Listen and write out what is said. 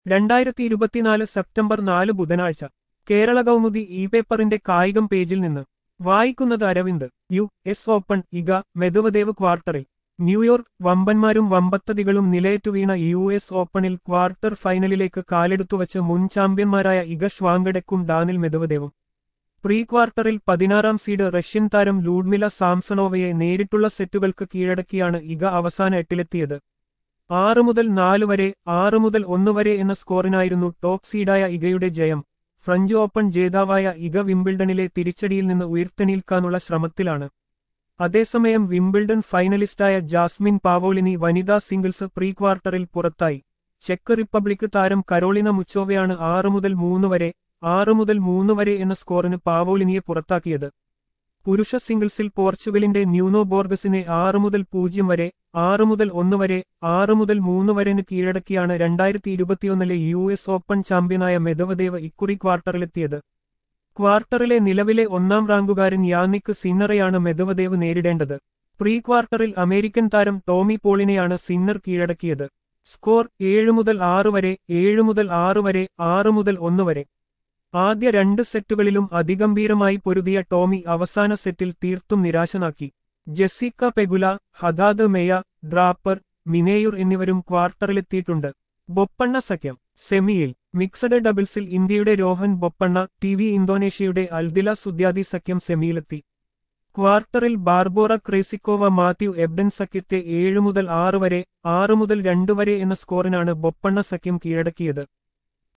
രണ്ടായിരത്തി ഇരുപത്തിനാല് സെപ്റ്റംബർ നാല് ബുധനാഴ്ച കേരള കൗമുദി ഇ പേപ്പറിന്റെ കായികം പേജിൽ നിന്ന് വായിക്കുന്നത് Aravind U S open Iga Medvedev ക്വാർട്ടറിൽ ന്യൂയോർക്ക് വമ്പന്മാരും വമ്പത്തതികളും നിലയറ്റു വീണ യു എസ് ഓപ്പണിൽ ക്വാർട്ടർ ഫൈനലിലേക്ക് കാലെടുത്തുവച്ച് മുൻ ചാമ്പ്യന്മാരായ ഇഗ ഷ്വാങ്കഡെക്കും ഡാനിൽ മെതുവദേവും പ്രീ ക്വാർട്ടറിൽ പതിനാറാം സീഡ് റഷ്യൻ താരം ലൂഡ്മില സാംസണോവയെ നേരിട്ടുള്ള സെറ്റുകൾക്ക് കീഴടക്കിയാണ് ഇഗ അവസാന എട്ടിലെത്തിയത് ആറ് മുതൽ നാല് വരെ ആറ് മുതൽ ഒന്ന് വരെ എന്ന സ്കോറിനായിരുന്നു ടോപ്പ് സീഡായ ഇഗയുടെ ജയം ഫ്രഞ്ച് ഓപ്പൺ ജേതാവായ ഇഗ വിംബിൾഡണിലെ തിരിച്ചടിയിൽ നിന്ന് ഉയർത്തെണീൽക്കാനുള്ള ശ്രമത്തിലാണ് അതേസമയം വിംബിൾഡൺ ഫൈനലിസ്റ്റായ ജാസ്മിൻ പാവോളിനി വനിതാ സിംഗിൾസ് പ്രീ ക്വാർട്ടറിൽ പുറത്തായി ചെക്ക് റിപ്പബ്ലിക് താരം കരോളിന മുച്ചോവയാണ് ആറ് മുതൽ മൂന്ന് വരെ ആറ് മുതൽ മൂന്ന് വരെ എന്ന സ്കോറിന് പാവോളിനിയെ പുറത്താക്കിയത് പുരുഷ സിംഗിൾസിൽ പോർച്ചുഗലിന്റെ ന്യൂനോ ബോർഗസിനെ ആറ് മുതൽ പൂജ്യം വരെ ആറ് മുതൽ ഒന്ന് വരെ ആറ് മുതൽ മൂന്ന് വരെന് കീഴടക്കിയാണ് രണ്ടായിരത്തി ഇരുപത്തിയൊന്നിലെ യു എസ് ഓപ്പൺ ചാമ്പ്യനായ മെദവദേവ് ഇക്കുറി ക്വാർട്ടറിലെത്തിയത് ക്വാർട്ടറിലെ നിലവിലെ ഒന്നാം റാങ്കുകാരൻ യാനിക് സിന്നറെയാണ് മെദവദേവ് നേരിടേണ്ടത് പ്രീ ക്വാർട്ടറിൽ അമേരിക്കൻ താരം ടോമി പോളിനെയാണ് സിന്നർ കീഴടക്കിയത് സ്കോർ ഏഴ് മുതൽ ആറ് വരെ ഏഴ് മുതൽ ആറ് വരെ ആറ് മുതൽ ഒന്ന് വരെ ആദ്യ രണ്ട് സെറ്റുകളിലും അതിഗംഭീരമായി പൊരുതിയ ടോമി അവസാന സെറ്റിൽ തീർത്തും നിരാശനാക്കി Jessica Pegula Haddad Maia Draper Minaur എന്നിവരും ക്വാർട്ടറിലെത്തിയിട്ടുണ്ട് ബൊപ്പണ്ണ സഖ്യം സെമിയിൽ മിക്സഡ് ഡബിൾസിൽ ഇന്ത്യയുടെ രോഹൻ ബൊപ്പണ്ണ ടി വി ഇന്തോനേഷ്യയുടെ അൽദില സുദ്യാദി സഖ്യം സെമിയിലെത്തി ക്വാർട്ടറിൽ ബാർബോറ ക്രേസിക്കോവ മാത്യു എബ്ഡൻ സഖ്യത്തെ ഏഴ് മുതൽ ആറ് വരെ ആറ് മുതൽ രണ്ട് വരെ എന്ന സ്കോറിനാണ് ബൊപ്പണ്ണ സഖ്യം കീഴടക്കിയത്